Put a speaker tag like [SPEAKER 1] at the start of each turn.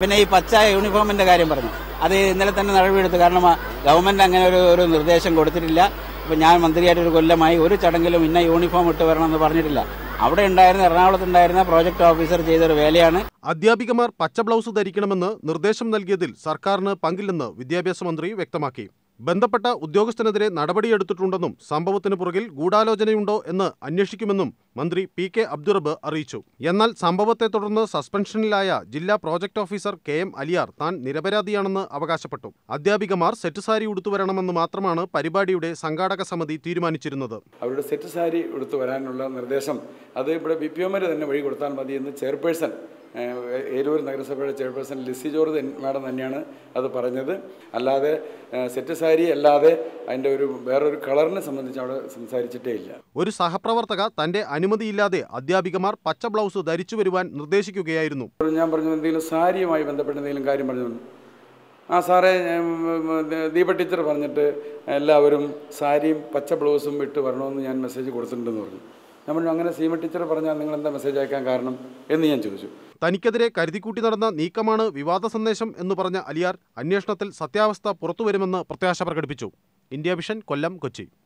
[SPEAKER 1] പിന്നെ ഈ പച്ച യൂണിഫോമിന്റെ കാര്യം പറഞ്ഞു അത് ഇന്നലെ തന്നെ നടപടിയെടുത്തു കാരണം ആ ഗവൺമെന്റ് അങ്ങനെ ഒരു ഒരു നിർദ്ദേശം കൊടുത്തിട്ടില്ല ഇപ്പൊ ഞാൻ മന്ത്രിയായിട്ട് ഒരു കൊല്ലമായി ഒരു ചടങ്ങിലും ഇന്ന യൂണിഫോം ഇട്ട് വരണമെന്ന് പറഞ്ഞിട്ടില്ല അവിടെ ഉണ്ടായിരുന്ന എറണാകുളത്ത് ഉണ്ടായിരുന്ന പ്രോജക്ട് ഓഫീസർ ചെയ്തൊരു വേലയാണ്
[SPEAKER 2] അധ്യാപികമാർ പച്ച ബ്ലൗസ് ധരിക്കണമെന്ന് നിർദ്ദേശം നൽകിയതിൽ സർക്കാരിന് പങ്കില്ലെന്ന് വിദ്യാഭ്യാസ മന്ത്രി വ്യക്തമാക്കി ബന്ധപ്പെട്ട ഉദ്യോഗസ്ഥനെതിരെ നടപടിയെടുത്തിട്ടുണ്ടെന്നും സംഭവത്തിന് പുറകിൽ ഗൂഢാലോചനയുണ്ടോ എന്ന് അന്വേഷിക്കുമെന്നും മന്ത്രി പി കെ അബ്ദുറബ് അറിയിച്ചു എന്നാൽ സംഭവത്തെ തുടർന്ന് സസ്പെൻഷനിലായ ജില്ലാ project officer K M Aliyar താൻ നിരപരാധിയാണെന്ന് അവകാശപ്പെട്ടു അധ്യാപികമാർ സെറ്റ് സാരി ഉടുത്തുവരണമെന്ന് മാത്രമാണ് പരിപാടിയുടെ സംഘാടക സമിതി തീരുമാനിച്ചിരുന്നത്
[SPEAKER 3] അവരുടെ സെറ്റ് സാരി എടുത്തു വരാനുള്ള നിർദ്ദേശം അത് ഇവിടെ ബി പി ഒമാർ തന്നെ വഴി കൊടുത്താൽ മതി എന്ന് ചെയർപേഴ്സൺ ഏഹ്, ഏലൂർ നഗരസഭയുടെ ചെയർപേഴ്സൺ ലിസി ജോർജ് എൻ- മാഡം തന്നെയാണ് അത് പറഞ്ഞത് അല്ലാതെ ഏഹ്, സെറ്റ് സാരി അല്ലാതെ അതിൻ്റെ ഒരു വേറൊരു കളറിനെ സംബന്ധിച്ച് അവിടെ സംസാരിച്ചിട്ടേ ഇല്ല
[SPEAKER 2] ഒരു സഹപ്രവർത്തക തന്റെ അനുമതിയില്ലാതെ അധ്യാപികമാർ പച്ച ബ്ലൗസ് ധരിച്ചു വരുവാൻ നിർദ്ദേശിക്കുകയായിരുന്നു
[SPEAKER 3] ഞാൻ പറഞ്ഞു എന്തെങ്കിലും സാരിയുമായി ബന്ധപ്പെട്ട എന്തെങ്കിലും കാര്യം പറഞ്ഞു ആ സാറേ ഞാൻ, ഉം, ഉം, ദീപ ടീച്ചർ പറഞ്ഞിട്ട് എല്ലാവരും സാരിയും പച്ച ബ്ലൗസും ഇട്ട് വരണമെന്ന് ഞാൻ മെസ്സേജ് കൊടുത്തിട്ടുണ്ടെന്ന് പറഞ്ഞു ഞാൻ പറഞ്ഞു അങ്ങനെ സീമ ടീച്ചർ പറഞ്ഞാൽ നിങ്ങൾ എന്താ മെസ്സേജ് അയക്കാൻ കാരണം എന്ന് ഞാൻ ചോദിച്ചു
[SPEAKER 2] തനിക്കെതിരെ കരുതിക്കൂട്ടി നടന്ന നീക്കമാണ് വിവാദ സന്ദേശം എന്ന് പറഞ്ഞ അലിയാർ അന്വേഷണത്തിൽ സത്യാവസ്ഥ പുറത്തുവരുമെന്ന് പ്രത്യാശ പ്രകടിപ്പിച്ചു ഇന്ത്യ വിഷൻ കൊല്ലം കൊച്ചി